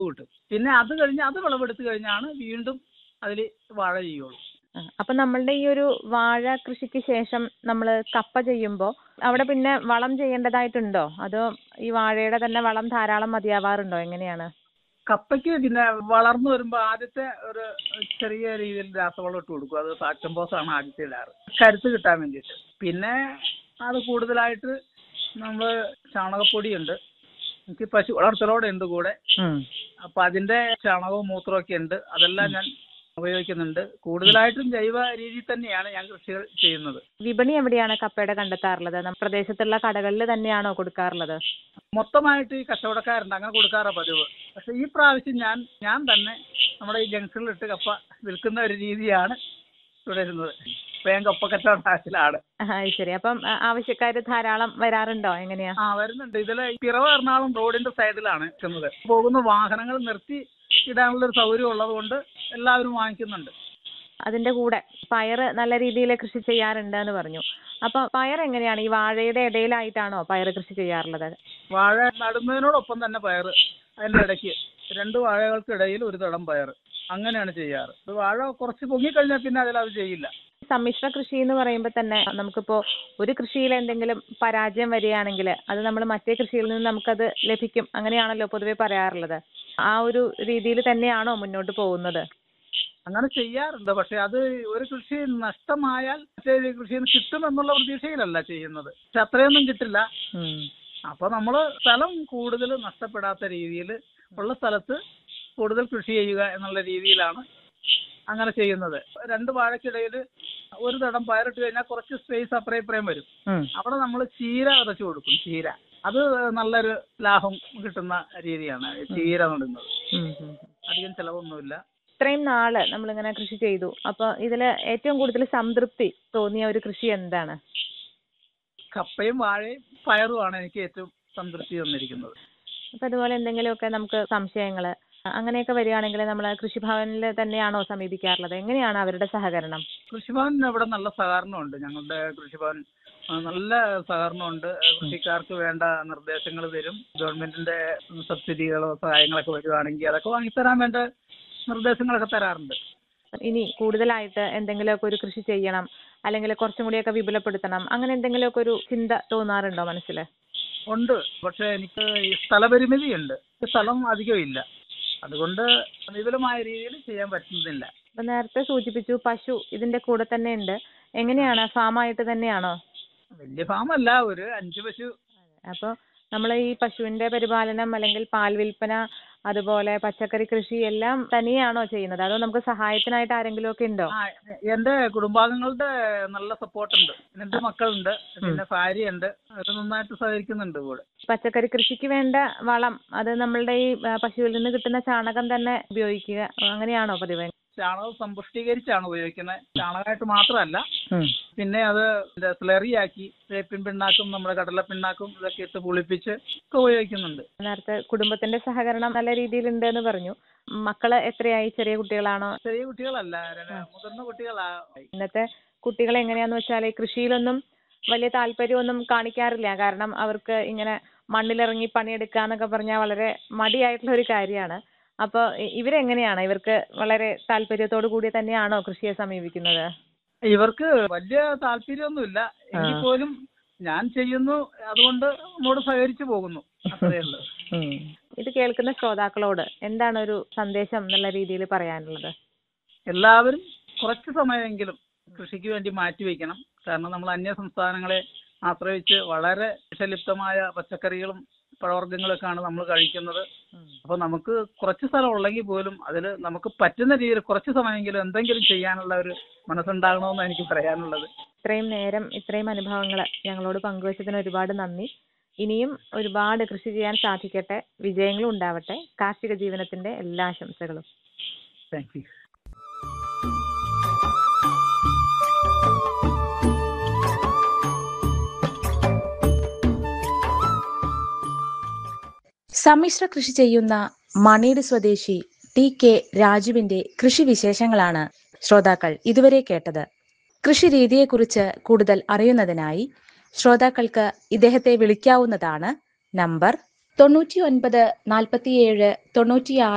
കിട്ടും പിന്നെ അത് കഴിഞ്ഞ് അത് വിളവെടുത്ത് കഴിഞ്ഞാണ് വീണ്ടും അതിൽ വാഴ ചെയ്യുള്ളൂ ആ, അപ്പൊ നമ്മളുടെ ഈ ഒരു വാഴ കൃഷിക്ക് ശേഷം നമ്മൾ കപ്പ ചെയ്യുമ്പോൾ അവിടെ പിന്നെ വളം ചെയ്യേണ്ടതായിട്ടുണ്ടോ അതോ ഈ വാഴയുടെ തന്നെ വളം ധാരാളം മതിയാവാറുണ്ടോ എങ്ങനെയാണ് കപ്പയ്ക്ക് പിന്നെ വളർന്നു വരുമ്പോൾ ആദ്യത്തെ ഒരു ചെറിയ രീതിയിൽ രാസവളം ഇട്ട് കൊടുക്കും അത് ഫാക്ടംബോസ് ആണ് ആദ്യത്തെ ഇടാറ് കരുത്ത് കിട്ടാൻ വേണ്ടിയിട്ട് പിന്നെ അത് കൂടുതലായിട്ട് നമ്മൾ ചാണകപ്പൊടിയുണ്ട് എനിക്ക് പശു വളർത്തലോടെ ഉണ്ട് കൂടെ അപ്പൊ അതിന്റെ ചാണകവും മൂത്രമൊക്കെ ഉണ്ട് അതെല്ലാം ഞാൻ ഉപയോഗിക്കുന്നുണ്ട് കൂടുതലായിട്ടും ജൈവ രീതിയിൽ തന്നെയാണ് ഞാൻ കൃഷികൾ ചെയ്യുന്നത് വിപണി എവിടെയാണ് കപ്പയുടെ കണ്ടെത്താറുള്ളത് നമ്മുടെ പ്രദേശത്തുള്ള കടകളിൽ തന്നെയാണോ കൊടുക്കാറുള്ളത് മൊത്തമായിട്ട് ഈ കച്ചവടക്കാരുണ്ട് അങ്ങനെ കൊടുക്കാറാ പതിവ് പക്ഷെ ഈ പ്രാവശ്യം ഞാൻ ഞാൻ തന്നെ നമ്മുടെ ഈ ജംഗ്ഷനിലിട്ട് കപ്പ വിൽക്കുന്ന ഒരു രീതിയാണ് തുടരുന്നത് ഇപ്പൊ ഞാൻ കപ്പ കച്ചവടത്തിലാണ് ആ, അത് ശരി അപ്പം ആവശ്യക്കാർ ധാരാളം വരാറുണ്ടോ എങ്ങനെയാ ആ വരുന്നുണ്ട് ഇതില് ഈ പിറവ എറണാകുളം റോഡിന്റെ സൈഡിലാണ് നിൽക്കുന്നത് പോകുന്ന വാഹനങ്ങൾ നിർത്തി ഇടാനുള്ള ഒരു സൗകര്യം ഉള്ളത് കൊണ്ട് എല്ലാവരും വാങ്ങിക്കുന്നുണ്ട് അതിന്റെ കൂടെ പയറ് നല്ല രീതിയിൽ കൃഷി ചെയ്യാറുണ്ട് എന്ന് പറഞ്ഞു അപ്പൊ പയർ എങ്ങനെയാണ് ഈ വാഴയുടെ ഇടയിലായിട്ടാണോ പയർ കൃഷി ചെയ്യാറുള്ളത് വാഴ നടുന്നതിനോടൊപ്പം തന്നെ പയർ അതിന്റെ ഇടയ്ക്ക് രണ്ട് വാഴകൾക്കിടയിൽ ഒരു തടം പയർ അങ്ങനെയാണ് ചെയ്യാറ് ഇത് വാഴ കുറച്ച് പൊങ്ങിക്കഴിഞ്ഞാൽ പിന്നെ അതിൽ അത് ചെയ്യില്ല സമ്മിശ്ര കൃഷി എന്ന് പറയുമ്പോൾ തന്നെ നമുക്കിപ്പോ ഒരു കൃഷിയിൽ എന്തെങ്കിലും പരാജയം വരികയാണെങ്കിൽ അത് നമ്മൾ മറ്റേ കൃഷിയിൽ നിന്ന് നമുക്കത് ലഭിക്കും അങ്ങനെയാണല്ലോ പൊതുവെ പറയാറുള്ളത് ആ ഒരു രീതിയിൽ തന്നെയാണോ മുന്നോട്ട് പോകുന്നത് അങ്ങനെ ചെയ്യാറുണ്ട് പക്ഷെ അത് ഒരു കൃഷി നഷ്ടമായാൽ മറ്റേ കൃഷിയിൽ നിന്ന് കിട്ടുമെന്നുള്ള പ്രതീക്ഷയിലല്ല ചെയ്യുന്നത് പക്ഷെ അത്രയൊന്നും കിട്ടില്ല അപ്പൊ നമ്മൾ സ്ഥലം കൂടുതൽ നഷ്ടപ്പെടാത്ത രീതിയിൽ ഉള്ള സ്ഥലത്ത് കൂടുതൽ കൃഷി ചെയ്യുക എന്നുള്ള രീതിയിലാണ് അങ്ങനെ ചെയ്യുന്നത് രണ്ട് വാഴക്കിടയിൽ ഒരു തടം പയറിട്ട് കഴിഞ്ഞാൽ കുറച്ച് സ്പേസ് അപ്പുറം ഇപ്പുറയും വരും അവിടെ നമ്മൾ ചീര വിതച്ചു കൊടുക്കും ചീര അത് നല്ലൊരു ലാഭം കിട്ടുന്ന രീതിയാണ് ചീര നടുന്നത് അധികം ചിലവൊന്നുമില്ല ഇത്രയും നാള് നമ്മളിങ്ങനെ കൃഷി ചെയ്തു അപ്പൊ ഇതില് ഏറ്റവും കൂടുതൽ സംതൃപ്തി തോന്നിയ ഒരു കൃഷി എന്താണ് കപ്പയും വാഴയും പയറുമാണ് എനിക്ക് ഏറ്റവും സംതൃപ്തി തന്നിരിക്കുന്നത് അപ്പൊ അതുപോലെ എന്തെങ്കിലുമൊക്കെ നമുക്ക് സംശയങ്ങള് അങ്ങനെയൊക്കെ വരികയാണെങ്കിൽ നമ്മൾ കൃഷിഭവനിൽ തന്നെയാണോ സമീപിക്കാറുള്ളത് എങ്ങനെയാണ് അവരുടെ സഹകരണം കൃഷിഭവൻ ഇവിടെ നല്ല സഹകരണമുണ്ട് ഞങ്ങളുടെ കൃഷിഭവൻ ആ, നല്ല സഹകരണമുണ്ട് കൃഷിക്കാർക്ക് വേണ്ട നിർദ്ദേശങ്ങൾ തരും ഗവൺമെന്റിന്റെ സബ്സിഡികളോ സഹായങ്ങളൊക്കെ വരുവാണെങ്കിൽ അതൊക്കെ വാങ്ങിത്തരാൻ വേണ്ട നിർദ്ദേശങ്ങളൊക്കെ തരാറുണ്ട് ഇനി കൂടുതലായിട്ട് എന്തെങ്കിലുമൊക്കെ ഒരു കൃഷി ചെയ്യണം അല്ലെങ്കിൽ കുറച്ചും കൂടിയൊക്കെ വിപുലപ്പെടുത്തണം അങ്ങനെ എന്തെങ്കിലുമൊക്കെ ഒരു ചിന്ത തോന്നാറുണ്ടോ മനസ്സിൽ ഉണ്ട് പക്ഷെ എനിക്ക് ഈ സ്ഥലപരിമിതി ഉണ്ട് സ്ഥലം അധികം ഇല്ല അതുകൊണ്ട് വിപുലമായ രീതിയിൽ ചെയ്യാൻ പറ്റുന്നില്ല അപ്പൊ നേരത്തെ സൂചിപ്പിച്ചു പശു ഇതിന്റെ കൂടെ തന്നെ ഉണ്ട് എങ്ങനെയാണ് ഫാമായിട്ട് തന്നെയാണോ വലിയ ഫാമല്ല ഒരു അഞ്ച് പശു അപ്പൊ നമ്മൾ ഈ പശുവിന്റെ പരിപാലനം അല്ലെങ്കിൽ പാൽ വിൽപ്പന അതുപോലെ പച്ചക്കറി കൃഷി എല്ലാം തനിയാണോ ചെയ്യുന്നത് അതോ നമുക്ക് സഹായത്തിനായിട്ട് ആരെങ്കിലും ഒക്കെ ഉണ്ടോ ആ എന്റെ കുടുംബാംഗങ്ങളുടെ നല്ല സപ്പോർട്ടുണ്ട് രണ്ട് മക്കളുണ്ട് പിന്നെ ഭാര്യയുണ്ട് അവർ നന്നായിട്ട് സഹകരിക്കുന്നുണ്ട് കൂടെ പച്ചക്കറി കൃഷിക്ക് വേണ്ട വളം അത് നമ്മളുടെ ഈ ആ, പശുവിൽ നിന്ന് കിട്ടുന്ന ചാണകം തന്നെ ഉപയോഗിക്കുക അങ്ങനെയാണോ പതിവ് ചാണകം സമ്പുഷ്ടീകരിച്ചാണ് ഉപയോഗിക്കുന്നത് ചാണകമായിട്ട് മാത്രമല്ല പിന്നെ അത് സ്ലറിയാക്കി വേപ്പിൻ പിണ്ണാക്കും നമ്മുടെ കടല പിണ്ണാക്കും ഇതൊക്കെ ഇട്ട് പുളിപ്പിച്ച് ഒക്കെ ഉപയോഗിക്കുന്നുണ്ട് നേരത്തെ കുടുംബത്തിന്റെ സഹകരണം നല്ല രീതിയിലുണ്ട് എന്ന് പറഞ്ഞു മക്കള് എത്രയായി ചെറിയ കുട്ടികളാണോ ചെറിയ കുട്ടികളല്ല രണ്ട് മുതിർന്ന കുട്ടികളാ ഇന്നത്തെ കുട്ടികൾ എങ്ങനെയാന്ന് വെച്ചാൽ കൃഷിയിലൊന്നും വലിയ താല്പര്യമൊന്നും കാണിക്കാറില്ല കാരണം അവർക്ക് ഇങ്ങനെ മണ്ണിലിറങ്ങി പണിയെടുക്കുക എന്നൊക്കെ പറഞ്ഞാൽ വളരെ മടിയായിട്ടുള്ള ഒരു കാര്യമാണ് അപ്പോൾ ഇവരെങ്ങനെയാണ് ഇവർക്ക് വളരെ താല്പര്യത്തോടു കൂടി തന്നെയാണോ കൃഷിയെ സമീപിക്കുന്നത് ഇവർക്ക് വലിയ താല്പര്യമൊന്നുമില്ല എങ്കിൽ പോലും ഞാൻ ചെയ്യുന്നു അതുകൊണ്ട് നമ്മോട് സഹകരിച്ചു പോകുന്നു അത്രയേ ഉള്ളൂ ഇത് കേൾക്കുന്ന ശ്രോതാക്കളോട് എന്താണ് ഒരു സന്ദേശം എന്നുള്ള രീതിയിൽ പറയാനുള്ളത് എല്ലാവരും കുറച്ച് സമയമെങ്കിലും കൃഷിക്ക് വേണ്ടി മാറ്റിവെക്കണം കാരണം നമ്മൾ അന്യ സംസ്ഥാനങ്ങളെ ആശ്രയിച്ച് വളരെ വിഷലിപ്തമായ പച്ചക്കറികളും പഴവർഗ്ഗങ്ങളൊക്കെയാണ് നമ്മൾ കഴിക്കുന്നത് അപ്പോൾ നമുക്ക് കുറച്ച് സ്ഥലം ഉള്ളെങ്കിൽ പോലും അതിൽ നമുക്ക് പറ്റുന്ന രീതിയിൽ കുറച്ച് സമയമെങ്കിലും എന്തെങ്കിലും ചെയ്യാനുള്ള ഒരു മനസ്സുണ്ടാകണമെന്ന് എനിക്ക് പറയാനുള്ളത് ഇത്രയും നേരം ഇത്രയും അനുഭവങ്ങൾ ഞങ്ങളോട് പങ്കുവച്ചതിന് ഒരുപാട് നന്ദി ഇനിയും ഒരുപാട് കൃഷി ചെയ്യാൻ സാധിക്കട്ടെ വിജയങ്ങളും ഉണ്ടാവട്ടെ കാർഷിക ജീവനത്തിന്റെ എല്ലാ ആശംസകളും താങ്ക് യു സമ്മിശ്ര കൃഷി ചെയ്യുന്ന മണീട് സ്വദേശി ടി കെ രാജുവിന്റെ കൃഷി വിശേഷങ്ങളാണ് ശ്രോതാക്കൾ ഇതുവരെ കേട്ടത് കൃഷി രീതിയെക്കുറിച്ച് കൂടുതൽ അറിയുന്നതിനായി ശ്രോതാക്കൾക്ക് ഇദ്ദേഹത്തെ വിളിക്കാവുന്നതാണ് നമ്പർ തൊണ്ണൂറ്റി ഒൻപത് നാൽപ്പത്തിയേഴ് തൊണ്ണൂറ്റിയാറ്